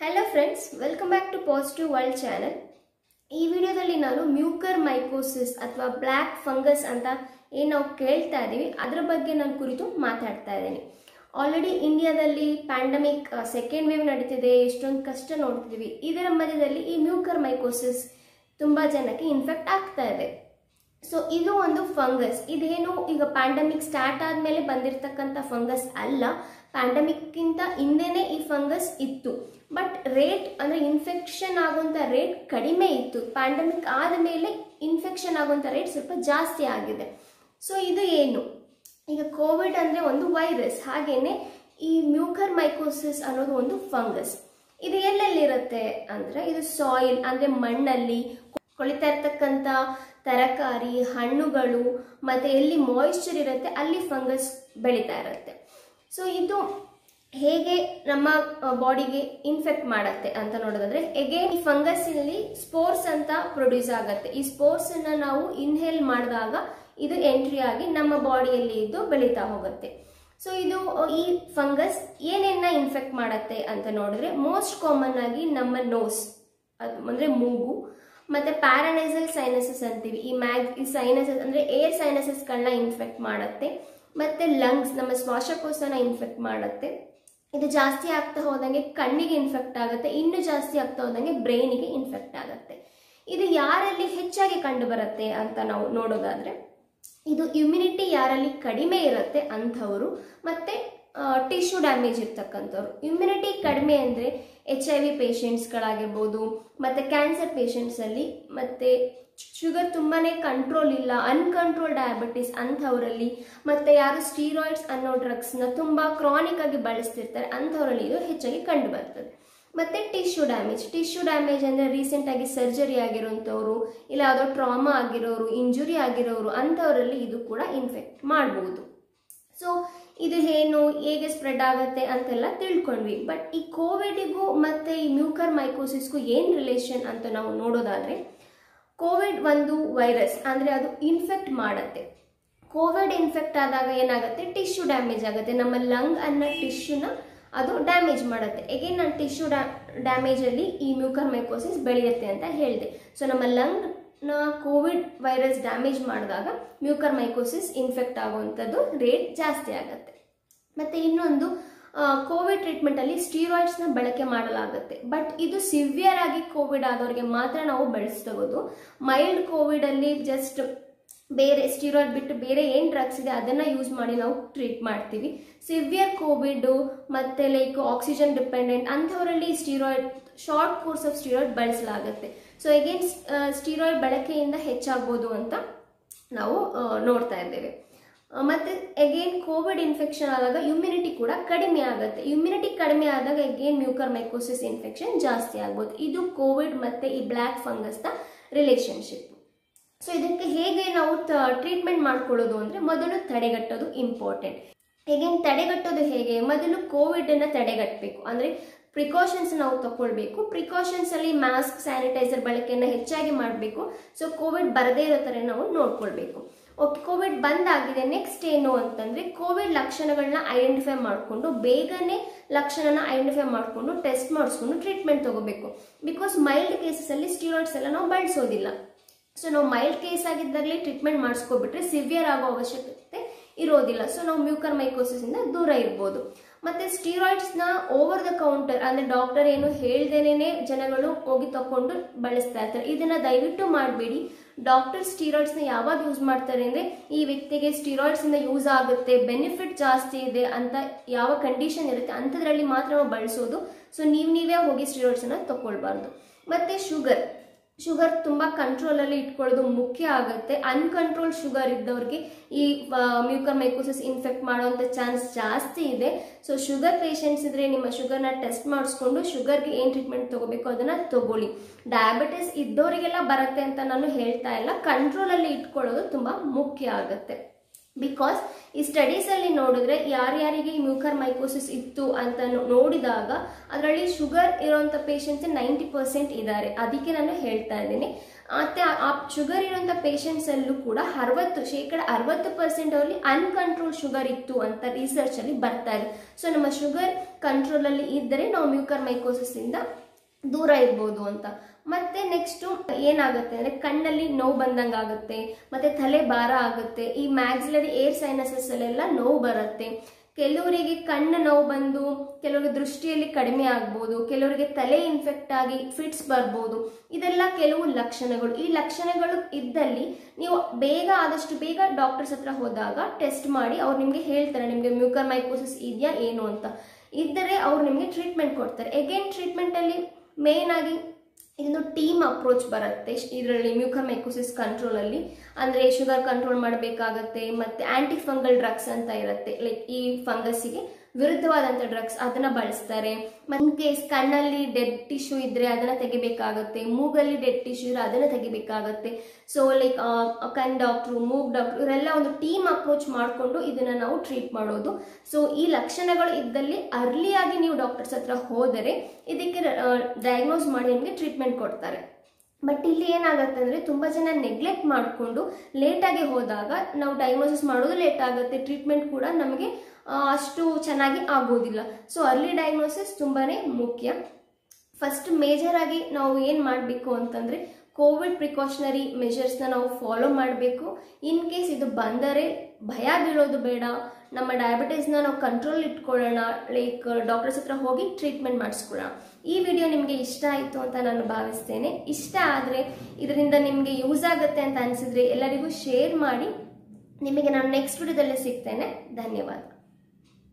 hello friends welcome back to positive world channel ಈ ವಿಡಿಯೋದಲ್ಲಿ ನಾನು ಮ್ಯೂಕರ್ ಮೈಕೋಸಿಸ್ ಅಥವಾ ಬ್ಲ್ಯಾಕ್ ಫಂಗಸ್ ಅಂತ ಏನು ನಾವು ಕೇಳ್ತಾ ಇದ್ದೀವಿ ಅದರ ಬಗ್ಗೆ ನಾನು ಕುರಿತು ಮಾತಾಡ್ತಾ ಇದ್ದೀನಿ ಆಲ್ರೆಡಿ ಇಂಡಿಯಾದಲ್ಲಿ ಪ್ಯಾಂಡಮಿಕ್ ಸೆಕೆಂಡ್ ವೇವ್ ನಡೀತಿದೆ ಎಷ್ಟೊಂದು ಕಷ್ಟ ನೋಡ್ತಿದ್ದೀವಿ ಇದರ ಮಧ್ಯದಲ್ಲಿ ಈ ಮ್ಯೂಕರ್ ಮೈಕೋಸಿಸ್ ತುಂಬ ಜನಕ್ಕೆ ಇನ್ಫೆಕ್ಟ್ ಆಗ್ತಾ ಇದೆ ಸೊ ಇದು ಒಂದು ಫಂಗಸ್ ಇದೇನು ಈಗ ಪ್ಯಾಂಡಮಿಕ್ ಸ್ಟಾರ್ಟ್ ಆದಮೇಲೆ ಬಂದಿರತಕ್ಕಂಥ ಫಂಗಸ್ ಅಲ್ಲ ಪ್ಯಾಂಡಮಿಕ್ಕಿಂತ ಹಿಂದೆನೇ ಈ ಫಂಗಸ್ ಇತ್ತು ಬಟ್ ರೇಟ್ ಅಂದರೆ ಇನ್ಫೆಕ್ಷನ್ ಆಗುವಂಥ ರೇಟ್ ಕಡಿಮೆ ಇತ್ತು ಪ್ಯಾಂಡಮಿಕ್ ಆದಮೇಲೆ ಇನ್ಫೆಕ್ಷನ್ ಆಗುವಂಥ ರೇಟ್ ಸ್ವಲ್ಪ ಜಾಸ್ತಿ ಆಗಿದೆ ಸೊ ಇದು ಏನು ಈಗ ಕೋವಿಡ್ ಅಂದರೆ ಒಂದು ವೈರಸ್ ಹಾಗೇನೆ ಈ ಮ್ಯೂಕರ್ ಮೈಕೋಸಿಸ್ ಅನ್ನೋದು ಒಂದು ಫಂಗಸ್ ಇದು ಎಲ್ಲೆಲ್ಲಿರುತ್ತೆ ಅಂದರೆ ಇದು ಸಾಯಿಲ್ ಅಂದರೆ ಮಣ್ಣಲ್ಲಿ ಕೊಳಿತಾ ಇರ್ತಕ್ಕಂಥ ತರಕಾರಿ ಹಣ್ಣುಗಳು ಮತ್ತು ಎಲ್ಲಿ ಮಾಯಿಶ್ಚರ್ ಇರುತ್ತೆ ಅಲ್ಲಿ ಫಂಗಸ್ ಬೆಳೀತಾ ಇರುತ್ತೆ ಸೊ ಇದು ಹೇಗೆ ನಮ್ಮ ಬಾಡಿಗೆ ಇನ್ಫೆಕ್ಟ್ ಮಾಡತ್ತೆ ಅಂತ ನೋಡೋದಾದ್ರೆ ಎಗೇನ್ ಈ ಫಂಗಸ್ ಇಲ್ಲಿ ಸ್ಪೋರ್ಸ್ ಅಂತ ಪ್ರೊಡ್ಯೂಸ್ ಆಗುತ್ತೆ ಈ ಸ್ಪೋರ್ಸ್ ಅನ್ನ ನಾವು ಇನ್ಹೇಲ್ ಮಾಡಿದಾಗ ಇದು ಎಂಟ್ರಿ ಆಗಿ ನಮ್ಮ ಬಾಡಿಯಲ್ಲಿ ಇದ್ದು ಬೆಳೀತಾ ಹೋಗುತ್ತೆ ಸೊ ಇದು ಈ ಫಂಗಸ್ ಏನೇನ ಇನ್ಫೆಕ್ಟ್ ಮಾಡತ್ತೆ ಅಂತ ನೋಡಿದ್ರೆ ಮೋಸ್ಟ್ ಕಾಮನ್ ಆಗಿ ನಮ್ಮ ನೋಸ್ ಅದು ಅಂದ್ರೆ ಮೂಗು ಮತ್ತೆ ಪ್ಯಾರಾನೈಸಲ್ ಸೈನಸಸ್ ಅಂತೀವಿ ಈ ಮ್ಯಾಗ್ ಈ ಸೈನಸಸ್ ಅಂದ್ರೆ ಏರ್ ಸೈನಸಸ್ಗಳನ್ನ ಇನ್ಫೆಕ್ಟ್ ಮಾಡುತ್ತೆ ಮತ್ತೆ ಲಂಗ್ಸ್ ನಮ್ಮ ಶ್ವಾಸಕೋಶನ ಇನ್ಫೆಕ್ಟ್ ಮಾಡುತ್ತೆ ಇದು ಜಾಸ್ತಿ ಆಗ್ತಾ ಹೋದಂಗೆ ಕಣ್ಣಿಗೆ ಇನ್ಫೆಕ್ಟ್ ಆಗುತ್ತೆ ಇನ್ನು ಜಾಸ್ತಿ ಆಗ್ತಾ ಹೋದಂಗೆ ಬ್ರೈನಿಗೆ ಇನ್ಫೆಕ್ಟ್ ಆಗುತ್ತೆ ಇದು ಯಾರಲ್ಲಿ ಹೆಚ್ಚಾಗಿ ಕಂಡು ಬರುತ್ತೆ ಅಂತ ನಾವು ನೋಡೋದಾದ್ರೆ ಇದು ಇಮ್ಯುನಿಟಿ ಯಾರಲ್ಲಿ ಕಡಿಮೆ ಇರುತ್ತೆ ಅಂಥವರು ಮತ್ತೆ ಟಿಶ್ಯೂ ಡ್ಯಾಮೇಜ್ ಇರ್ತಕ್ಕಂಥವ್ರು ಇಮ್ಯುನಿಟಿ ಕಡಿಮೆ ಅಂದರೆ ಎಚ್ ಐ ವಿ ಪೇಷಂಟ್ಸ್ಗಳಾಗಿರ್ಬೋದು ಮತ್ತು ಕ್ಯಾನ್ಸರ್ ಪೇಷಂಟ್ಸಲ್ಲಿ ಮತ್ತು ಶುಗರ್ ತುಂಬಾ ಕಂಟ್ರೋಲ್ ಇಲ್ಲ ಅನ್ಕಂಟ್ರೋಲ್ ಡಯಾಬಿಟಿಸ್ ಅಂಥವರಲ್ಲಿ ಮತ್ತು ಯಾರು ಸ್ಟೀರಾಯ್ಡ್ಸ್ ಅನ್ನೋ ಡ್ರಗ್ಸ್ನ ತುಂಬ ಕ್ರಾನಿಕ್ ಆಗಿ ಬಳಸ್ತಿರ್ತಾರೆ ಅಂಥವರಲ್ಲಿ ಇದು ಹೆಚ್ಚಾಗಿ ಕಂಡು ಬರ್ತದೆ ಮತ್ತು ಟಿಶ್ಯೂ ಡ್ಯಾಮೇಜ್ ಟಿಶ್ಯೂ ಡ್ಯಾಮೇಜ್ ಅಂದರೆ ರೀಸೆಂಟಾಗಿ ಸರ್ಜರಿ ಆಗಿರೋಂಥವ್ರು ಇಲ್ಲ ಯಾವುದೋ ಟ್ರಾಮಾ ಆಗಿರೋರು ಇಂಜುರಿ ಆಗಿರೋರು ಅಂಥವರಲ್ಲಿ ಇದು ಕೂಡ ಇನ್ಫೆಕ್ಟ್ ಮಾಡ್ಬೋದು ಸೊ ಇದು ಏನು ಹೇಗೆ ಸ್ಪ್ರೆಡ್ ಆಗುತ್ತೆ ಅಂತೆಲ್ಲ ತಿಳ್ಕೊಂಡ್ವಿ ಬಟ್ ಈ ಕೋವಿಡಿಗೂ ಮತ್ತು ಈ ಮ್ಯೂಕರ್ ಮೈಕೋಸಿಸ್ಗೂ ಏನು ರಿಲೇಷನ್ ಅಂತ ನಾವು ನೋಡೋದಾದರೆ ಕೋವಿಡ್ ಒಂದು ವೈರಸ್ ಅಂದರೆ ಅದು ಇನ್ಫೆಕ್ಟ್ ಮಾಡುತ್ತೆ ಕೋವಿಡ್ ಇನ್ಫೆಕ್ಟ್ ಆದಾಗ ಏನಾಗುತ್ತೆ ಟಿಶ್ಯೂ ಡ್ಯಾಮೇಜ್ ಆಗುತ್ತೆ ನಮ್ಮ ಲಂಗ್ ಅನ್ನೋ ಟಿಶ್ಯೂನ ಅದು ಡ್ಯಾಮೇಜ್ ಮಾಡುತ್ತೆ ಎಗೇನ್ ನಾನು ಟಿಶ್ಯೂ ಡ್ಯಾಮೇಜಲ್ಲಿ ಈ ಮ್ಯೂಕರ್ ಮೈಕೋಸಿಸ್ ಬೆಳೆಯುತ್ತೆ ಅಂತ ಹೇಳಿದೆ ಸೊ ನಮ್ಮ ಲಂಗ್ನ ಕೋವಿಡ್ ವೈರಸ್ ಡ್ಯಾಮೇಜ್ ಮಾಡಿದಾಗ ಮ್ಯೂಕರ್ ಮೈಕೋಸಿಸ್ ಇನ್ಫೆಕ್ಟ್ ಆಗುವಂಥದ್ದು ರೇಟ್ ಜಾಸ್ತಿ ಆಗುತ್ತೆ ಮತ್ತು ಇನ್ನೊಂದು ಕೋವಿಡ್ ಟ್ರೀಟ್ಮೆಂಟಲ್ಲಿ ಸ್ಟೀರಾಯ್ಡ್ಸ್ನ ಬಳಕೆ ಮಾಡಲಾಗುತ್ತೆ ಬಟ್ ಇದು ಸಿವಿಯರ್ ಆಗಿ ಕೋವಿಡ್ ಆದವ್ರಿಗೆ ಮಾತ್ರ ನಾವು ಬಳಸ್ತಗೋದು ಮೈಲ್ಡ್ ಕೋವಿಡಲ್ಲಿ ಜಸ್ಟ್ ಬೇರೆ ಸ್ಟೀರಾಯ್ಡ್ ಬಿಟ್ಟು ಬೇರೆ ಏನು ಡ್ರಗ್ಸ್ ಇದೆ ಅದನ್ನು ಯೂಸ್ ಮಾಡಿ ನಾವು ಟ್ರೀಟ್ ಮಾಡ್ತೀವಿ ಸಿವಿಯರ್ ಕೋವಿಡು ಮತ್ತು ಲೈಕ್ ಆಕ್ಸಿಜನ್ ಡಿಪೆಂಡೆಂಟ್ ಅಂಥವರಲ್ಲಿ steroid short course of steroid ಬಳಸಲಾಗುತ್ತೆ ಸೊ ಎಗೇನ್ ಸ್ಟೀರಾಯ್ಡ್ ಬಳಕೆಯಿಂದ ಹೆಚ್ಚಾಗ್ಬೋದು ಅಂತ ನಾವು ನೋಡ್ತಾ ಇದ್ದೇವೆ ಮತ್ತು ಎಗೇನ್ ಕೋವಿಡ್ ಇನ್ಫೆಕ್ಷನ್ ಆದಾಗ ಇಮ್ಯುನಿಟಿ ಕೂಡ ಕಡಿಮೆ ಆಗುತ್ತೆ ಇಮ್ಯುನಿಟಿ ಕಡಿಮೆ ಆದಾಗ ಎಗೇನ್ ಮ್ಯೂಕರ್ ಮೈಕೋಸಿಸ್ ಇನ್ಫೆಕ್ಷನ್ ಜಾಸ್ತಿ ಆಗ್ಬೋದು ಇದು ಕೋವಿಡ್ ಮತ್ತು ಈ ಬ್ಲ್ಯಾಕ್ ಫಂಗಸ್ನ ರಿಲೇಶನ್ಶಿಪ್ ಸೊ ಇದಕ್ಕೆ ಹೇಗೆ ನಾವು ಟ್ರೀಟ್ಮೆಂಟ್ ಮಾಡ್ಕೊಳ್ಳೋದು ಅಂದರೆ ಮೊದಲು ತಡೆಗಟ್ಟೋದು ಇಂಪಾರ್ಟೆಂಟ್ ಹೇಗೇನು ತಡೆಗಟ್ಟೋದು ಹೇಗೆ ಮೊದಲು ಕೋವಿಡನ್ನು ತಡೆಗಟ್ಟಬೇಕು ಅಂದರೆ ಪ್ರಿಕಾಷನ್ಸ್ ನಾವು ತಗೊಳ್ಬೇಕು ಪ್ರಿಕಾಷನ್ಸಲ್ಲಿ ಮಾಸ್ಕ್ ಸ್ಯಾನಿಟೈಸರ್ ಬಳಕೆಯನ್ನು ಹೆಚ್ಚಾಗಿ ಮಾಡಬೇಕು ಸೊ ಕೋವಿಡ್ ಬರದೇ ಇರೋ ಥರ ನಾವು ನೋಡ್ಕೊಳ್ಬೇಕು ಓಕೆ ಕೋವಿಡ್ ಬಂದಾಗಿದೆ ನೆಕ್ಸ್ಟ್ ಏನು ಅಂತಂದರೆ ಕೋವಿಡ್ ಲಕ್ಷಣಗಳನ್ನ ಐಡೆಂಟಿಫೈ ಮಾಡಿಕೊಂಡು ಬೇಗನೆ ಲಕ್ಷಣನ ಐಡೆಂಟಿಫೈ ಮಾಡಿಕೊಂಡು ಟೆಸ್ಟ್ ಮಾಡಿಸ್ಕೊಂಡು ಟ್ರೀಟ್ಮೆಂಟ್ ತಗೋಬೇಕು ಬಿಕಾಸ್ ಮೈಲ್ಡ್ ಕೇಸಸಲ್ಲಿ ಸ್ಟೀರಾಯ್ಡ್ಸ್ ಎಲ್ಲ ನಾವು ಬಳಸೋದಿಲ್ಲ ಸೊ ನಾವು ಮೈಲ್ಡ್ ಕೇಸ್ ಆಗಿದ್ದಾಗಲೇ ಟ್ರೀಟ್ಮೆಂಟ್ ಮಾಡಿಸ್ಕೊಬಿಟ್ರೆ ಸಿವಿಯರ್ ಆಗೋ ಅವಶ್ಯಕತೆ ಇರೋದಿಲ್ಲ ಸೊ ನಾವು ಮ್ಯೂಕರ್ ಮೈಕೋಸಿಸಿಂದ ದೂರ ಇರ್ಬೋದು ಮತ್ತು ಸ್ಟೀರಾಯ್ಡ್ಸ್ನ ಓವರ್ ದ ಕೌಂಟರ್ ಅಂದರೆ ಡಾಕ್ಟರ್ ಏನು ಹೇಳ್ದೇನೆ ಜನಗಳು ಹೋಗಿ ತಗೊಂಡು ಬಳಸ್ತಾ ಇರ್ತಾರೆ ಇದನ್ನು ದಯವಿಟ್ಟು ಮಾಡಬೇಡಿ ಡಾಕ್ಟರ್ ಸ್ಟೀರಾಯ್ಡ್ಸ್ನ ಯಾವಾಗ ಯೂಸ್ ಮಾಡ್ತಾರೆ ಅಂದರೆ ಈ ವ್ಯಕ್ತಿಗೆ ಸ್ಟೀರಾಯ್ಡ್ಸಿಂದ ಯೂಸ್ ಆಗುತ್ತೆ ಬೆನಿಫಿಟ್ ಜಾಸ್ತಿ ಇದೆ ಅಂತ ಯಾವ ಕಂಡೀಷನ್ ಇರುತ್ತೆ ಅಂಥದ್ರಲ್ಲಿ ಮಾತ್ರ ನಾವು ಬಳಸೋದು ಸೊ ನೀವು ನೀವೇ ಹೋಗಿ ಸ್ಟೀರಾಯ್ಡ್ಸನ್ನು ತಗೊಳ್ಬಾರ್ದು ಮತ್ತು ಶುಗರ್ ಶುಗರ್ ತುಂಬ ಕಂಟ್ರೋಲಲ್ಲಿ ಇಟ್ಕೊಳ್ಳೋದು ಮುಖ್ಯ ಆಗುತ್ತೆ ಅನ್ಕಂಟ್ರೋಲ್ ಶುಗರ್ ಇದ್ದವ್ರಿಗೆ ಈ ಮ್ಯೂಕರ್ ಮೈಕೋಸಿಸ್ ಇನ್ಫೆಕ್ಟ್ ಮಾಡೋವಂಥ ಚಾನ್ಸ್ ಜಾಸ್ತಿ ಇದೆ ಸೊ ಶುಗರ್ ಪೇಷಂಟ್ಸ್ ಇದ್ರೆ ನಿಮ್ಮ ಶುಗರ್ನ ಟೆಸ್ಟ್ ಮಾಡಿಸ್ಕೊಂಡು ಶುಗರ್ಗೆ ಏನು ಟ್ರೀಟ್ಮೆಂಟ್ ತಗೋಬೇಕು ಅದನ್ನು ತಗೊಳ್ಳಿ ಡಯಾಬಿಟಿಸ್ ಇದ್ದವರಿಗೆಲ್ಲ ಬರುತ್ತೆ ಅಂತ ನಾನು ಹೇಳ್ತಾ ಇಲ್ಲ ಕಂಟ್ರೋಲಲ್ಲಿ ಇಟ್ಕೊಳ್ಳೋದು ತುಂಬ ಮುಖ್ಯ ಆಗುತ್ತೆ ಬಿಕಾಸ್ ಈ ಸ್ಟಡೀಸಲ್ಲಿ ನೋಡಿದ್ರೆ ಯಾರ್ಯಾರಿಗೆ ಈ ಮ್ಯೂಕರ್ ಮೈಕೋಸಿಸ್ ಇತ್ತು ಅಂತ ನೋ- ನೋಡಿದಾಗ ಅದರಲ್ಲಿ ಶುಗರ್ ಇರೋಂಥ ಪೇಷಂಟ್ಸ್ ನೈಂಟಿ ಪರ್ಸೆಂಟ್ ಇದ್ದಾರೆ ಅದಕ್ಕೆ ನಾನು ಹೇಳ್ತಾ ಇದ್ದೀನಿ ಮತ್ತೆ ಆ- ಆ ಶುಗರ್ ಇರೋಂಥ ಪೇಷಂಟ್ಸ್ ಅಲ್ಲೂ ಕೂಡ ಅರವತ್ತು ಶೇಕಡ ಅರವತ್ತು ಪರ್ಸೆಂಟ್ ಅವರಲ್ಲಿ ಅನ್ಕಂಟ್ರೋಲ್ ಶುಗರ್ ಇತ್ತು ಅಂತ ರಿಸರ್ಚ್ ಅಲ್ಲಿ ಬರ್ತಾ ಇದೆ ಸೊ ನಮ್ಮ ಶುಗರ್ ಕಂಟ್ರೋಲ್ ಅಲ್ಲಿ ಇದ್ದರೆ ನಾವು ಮ್ಯೂಕರ್ ಮೈಕೋಸಿಸ್ ಇಂದ ದೂರ ಇರ್ಬೋದು ಅಂತ ಮತ್ತೆ ನೆಕ್ಸ್ಟ್ ಏನಾಗುತ್ತೆ ಅಂದ್ರೆ ಕಣ್ಣಲ್ಲಿ ನೋವು ಬಂದಂಗೆ ಆಗುತ್ತೆ ಮತ್ತೆ ತಲೆ ಭಾರ ಆಗುತ್ತೆ ಈ ಮ್ಯಾಕ್ಸಿಲರಿ ಏರ್ ಸೈನಸಸ್ ಅಲ್ಲೆಲ್ಲ ನೋವು ಬರುತ್ತೆ ಕೆಲವರಿಗೆ ಕಣ್ಣು ನೋವು ಬಂದು ಕೆಲವರಿಗೆ ದೃಷ್ಟಿಯಲ್ಲಿ ಕಡಿಮೆ ಆಗ್ಬೋದು ಕೆಲವರಿಗೆ ತಲೆ ಇನ್ಫೆಕ್ಟ್ ಆಗಿ ಫಿಟ್ಸ್ ಬರ್ಬೋದು ಇದೆಲ್ಲ ಕೆಲವು ಲಕ್ಷಣಗಳು ಈ ಲಕ್ಷಣಗಳು ಇದ್ದಲ್ಲಿ ನೀವು ಬೇಗ ಆದಷ್ಟು ಬೇಗ ಡಾಕ್ಟರ್ಸ್ ಹತ್ರ ಹೋದಾಗ ಟೆಸ್ಟ್ ಮಾಡಿ ಅವ್ರು ನಿಮಗೆ ಹೇಳ್ತಾರೆ ನಿಮಗೆ ಮ್ಯೂಕರ್ ಮೈಕೋಸಿಸ್ ಇದೆಯಾ ಏನು ಅಂತ ಇದ್ದರೆ ಅವ್ರು ನಿಮಗೆ ಟ್ರೀಟ್ಮೆಂಟ್ ಕೊಡ್ತಾರೆ ಎಗೇನ್ ಟ್ರೀಟ್ಮೆಂಟ್ ಅಲ್ಲಿ ಮೇನ್ ಆಗಿ ಇದೊಂದು ಟೀಮ್ ಅಪ್ರೋಚ್ ಬರುತ್ತೆ ಇದರಲ್ಲಿ ಮ್ಯೂಕರ್ ಮೈಕೋಸಿಸ್ ಕಂಟ್ರೋಲ್ ಅಲ್ಲಿ ಅಂದ್ರೆ ಶುಗರ್ ಕಂಟ್ರೋಲ್ ಮಾಡಬೇಕಾಗತ್ತೆ ಮತ್ತೆ ಆಂಟಿ ಫಂಗಲ್ ಡ್ರಗ್ಸ್ ಅಂತ ಇರುತ್ತೆ ಲೈಕ್ ಈ ಫಂಗಸ್ಸಿಗೆ ವಿರುದ್ಧವಾದಂಥ ಡ್ರಗ್ಸ್ ಅದನ್ನ ಬಳಸ್ತಾರೆ ಇನ್ ಕೇಸ್ ಕಣ್ಣಲ್ಲಿ ಡೆಡ್ ಟಿಶ್ಯೂ ಇದ್ರೆ ಅದನ್ನ ತೆಗಿಬೇಕಾಗತ್ತೆ ಮೂಗಲ್ಲಿ ಡೆಡ್ ಟಿಶ್ಯೂ ಇದ್ರೆ ಅದನ್ನ ತೆಗಿಬೇಕಾಗತ್ತೆ ಸೊ ಲೈಕ್ ಕಣ್ ಡಾಕ್ಟ್ರು ಮೂಗ್ ಡಾಕ್ಟ್ರು ಇವರೆಲ್ಲ ಒಂದು ಟೀಮ್ ಅಪ್ರೋಚ್ ಮಾಡಿಕೊಂಡು ಇದನ್ನ ನಾವು ಟ್ರೀಟ್ ಮಾಡೋದು ಸೊ ಈ ಲಕ್ಷಣಗಳು ಇದ್ದಲ್ಲಿ ಅರ್ಲಿಯಾಗಿ ನೀವು ಡಾಕ್ಟರ್ಸ್ ಹತ್ರ ಹೋದರೆ ಇದಕ್ಕೆ ಡಯಾಗ್ನೋಸ್ ಮಾಡಿ ನಿಮಗೆ ಟ್ರೀಟ್ಮೆಂಟ್ ಕೊಡ್ತಾರೆ ಬಟ್ ಇಲ್ಲಿ ಏನಾಗುತ್ತೆ ಅಂದರೆ ತುಂಬ ಜನ ನೆಗ್ಲೆಕ್ಟ್ ಮಾಡಿಕೊಂಡು ಲೇಟಾಗಿ ಹೋದಾಗ ನಾವು ಡಯಾಗ್ನೋಸಿಸ್ ಮಾಡೋದು ಲೇಟ್ ಆಗುತ್ತೆ ಟ್ರೀಟ್ಮೆಂಟ್ ಕೂಡ ನಮಗೆ ಆ, ಅಷ್ಟು ಚೆನ್ನಾಗಿ ಆಗೋದಿಲ್ಲ ಸೊ ಅರ್ಲಿ ಡಯಾಗ್ನೋಸಿಸ್ ತುಂಬಾ ಮುಖ್ಯ ಫಸ್ಟ್ ಮೇಜರ್ ಆಗಿ ನಾವು ಏನು ಮಾಡಬೇಕು ಅಂತಂದರೆ ಕೋವಿಡ್ ಪ್ರಿಕಾಷನರಿ ಮೆಷರ್ಸ್ನ ನಾವು ಫಾಲೋ ಮಾಡಬೇಕು ಇನ್ ಕೇಸ್ ಇದು ಬಂದರೆ ಭಯ ಬೀಳೋದು ಬೇಡ ನಮ್ಮ ಡಯಾಬಿಟೀಸ್ನ ನಾವು ಕಂಟ್ರೋಲ್ ಇಟ್ಕೊಳ್ಳೋಣ ಲೈಕ್ ಡಾಕ್ಟರ್ಸ್ ಹತ್ರ ಹೋಗಿ ಟ್ರೀಟ್ಮೆಂಟ್ ಮಾಡಿಸ್ಕೊಳ್ಳೋಣ ಈ ವಿಡಿಯೋ ನಿಮಗೆ ಇಷ್ಟ ಆಯಿತು ಅಂತ ನಾನು ಭಾವಿಸ್ತೇನೆ ಇಷ್ಟ ಆದರೆ ಇದರಿಂದ ನಿಮಗೆ ಯೂಸ್ ಆಗುತ್ತೆ ಅಂತ ಅನಿಸಿದ್ರೆ ಎಲ್ಲರಿಗೂ ಶೇರ್ ಮಾಡಿ ನಿಮಗೆ ನಾನು ನೆಕ್ಸ್ಟ್ ವಿಡಿಯೋದಲ್ಲೇ ಸಿಗ್ತೇನೆ ಧನ್ಯವಾದ